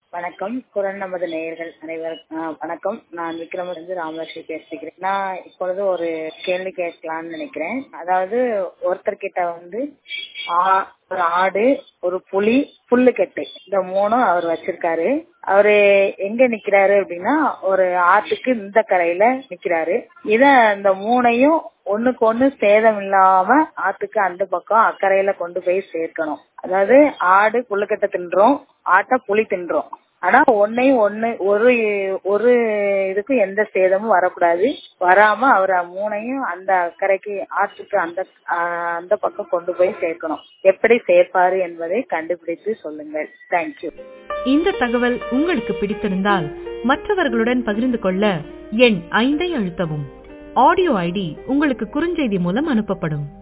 வணக்கம் குரல் நமது நேயர்கள் அனைவருக்கும் ஆ, வணக்கம் நான் விக்ரமிலிருந்து ராமலட்சுமி பேசுகிறேன் நான் இப்பொழுது ஒரு கேள்வி கேட்கலாம்னு நினைக்கிறேன் அதாவது ஒருத்தர்கிட்ட வந்து ஆ- ஒரு ஆடு ஒரு புலி புல்லுக்கட்டு இந்த மூணும் அவர் வச்சிருக்காரு அவரு எங்க நிக்கிறாரு அப்படின்னா ஒரு ஆத்துக்கு இந்த கரையில நிக்கிறாரு இத இந்த மூணையும் ஒண்ணுக்கு ஒண்ணு சேதம் இல்லாம ஆத்துக்கு அந்த பக்கம் அக்கறையில கொண்டு போய் சேர்க்கணும் அதாவது ஆடு புல்லுக்கட்டை தின்றோம் ஆட்டை புலி தின்றோம் ஆனா ஒன்னையும் ஒண்ணு ஒரு ஒரு இதுக்கும் எந்த சேதமும் வரக்கூடாது வராம அவர் மூணையும் அந்த அக்கறைக்கு ஆற்றுக்கு அந்த ஆஹ், அந்த பக்கம் கொண்டு போய் சேர்க்கணும் எப்படி சேர்ப்பாரு என்பதை கண்டுபிடித்து சொல்லுங்கள் தேங்க்யூ இந்த தகவல் உங்களுக்கு பிடித்திருந்தால் மற்றவர்களுடன் பகிர்ந்து கொள்ள எண் ஐந்தை அழுத்தவும் ஆடியோ ஐடி உங்களுக்கு குறுஞ்செய்தி மூலம் அனுப்பப்படும்